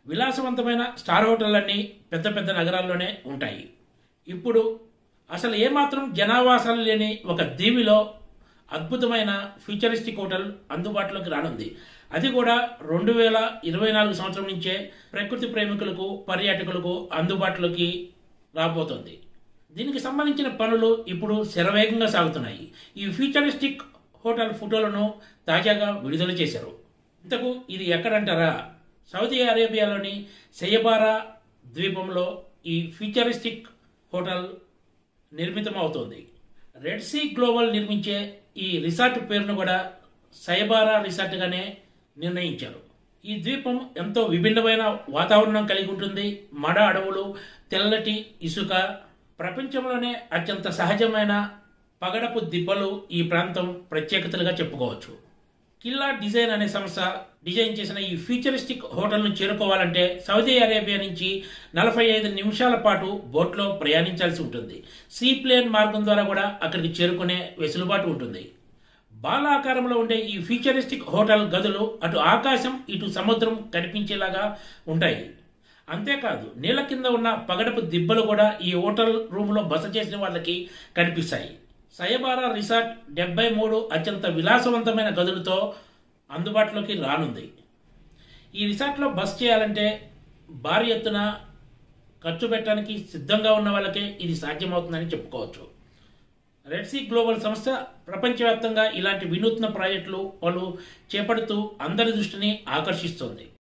విలాసవంతమైన స్టార్ హోటళ్ళన్నీ పెద్ద పెద్ద నగరాల్లోనే ఉంటాయి ఇప్పుడు అసలు ఏమాత్రం జనావాసాలు లేని ఒక దీవిలో అద్భుతమైన ఫ్యూచరిస్టిక్ హోటల్ అందుబాటులోకి రానుంది అది కూడా రెండు వేల ఇరవై నాలుగు సంవత్సరం నుంచే ప్రకృతి ప్రేమికులకు పర్యాటకులకు అందుబాటులోకి రాబోతోంది దీనికి సంబంధించిన పనులు ఇప్పుడు శరవేగంగా సాగుతున్నాయి ఈ ఫ్యూచరిస్టిక్ హోటల్ ఫోటోలను తాజాగా విడుదల చేశారు ఇంతకు ఇది ఎక్కడంటారా సౌదీ అరేబియాలోని సెయబారా ద్వీపంలో ఈ ఫ్యూచరిస్టిక్ హోటల్ నిర్మితమవుతోంది రెడ్ సీ గ్లోబల్ నిర్మించే ఈ రిసార్ట్ పేరును కూడా సయబారా రిసార్ట్గానే నిర్ణయించారు ఈ ద్వీపం ఎంతో విభిన్నమైన వాతావరణం కలిగి ఉంటుంది మడ అడవులు తెల్లటి ఇసుక ప్రపంచంలోనే అత్యంత సహజమైన పగడపు దిబ్బలు ఈ ప్రాంతం ప్రత్యేకతలుగా చెప్పుకోవచ్చు కిల్లా డిజైన్ అనే సంస్థ డిజైన్ చేసిన ఈ ఫ్యూచరిస్టిక్ హోటల్ను చేరుకోవాలంటే సౌదీ అరేబియా నుంచి నలభై ఐదు నిమిషాల పాటు బోట్లో ప్రయాణించాల్సి ఉంటుంది సీ ప్లేన్ మార్గం ద్వారా కూడా అక్కడికి చేరుకునే వెసులుబాటు ఉంటుంది బాలాకారంలో ఉండే ఈ ఫ్యూచరిస్టిక్ హోటల్ గదులు అటు ఆకాశం ఇటు సముద్రం కనిపించేలాగా ఉంటాయి అంతేకాదు నీళ్ళ కింద ఉన్న పగడపు దిబ్బలు కూడా ఈ హోటల్ రూమ్లో బస చేసిన వాళ్ళకి కనిపిస్తాయి సయబారా రిసార్ట్ డెబ్బై మూడు అత్యంత విలాసవంతమైన గదులతో అందుబాటులోకి రానుంది ఈ రిసార్ట్లో బస్ చేయాలంటే భారీ ఎత్తున ఖర్చు పెట్టడానికి సిద్ధంగా ఉన్న వాళ్ళకే ఇది సాధ్యమవుతుందని చెప్పుకోవచ్చు రెడ్ సీ గ్లోబల్ సంస్థ ప్రపంచవ్యాప్తంగా ఇలాంటి వినూత్న ప్రాజెక్టులు పలు చేపడుతూ అందరి దృష్టిని ఆకర్షిస్తోంది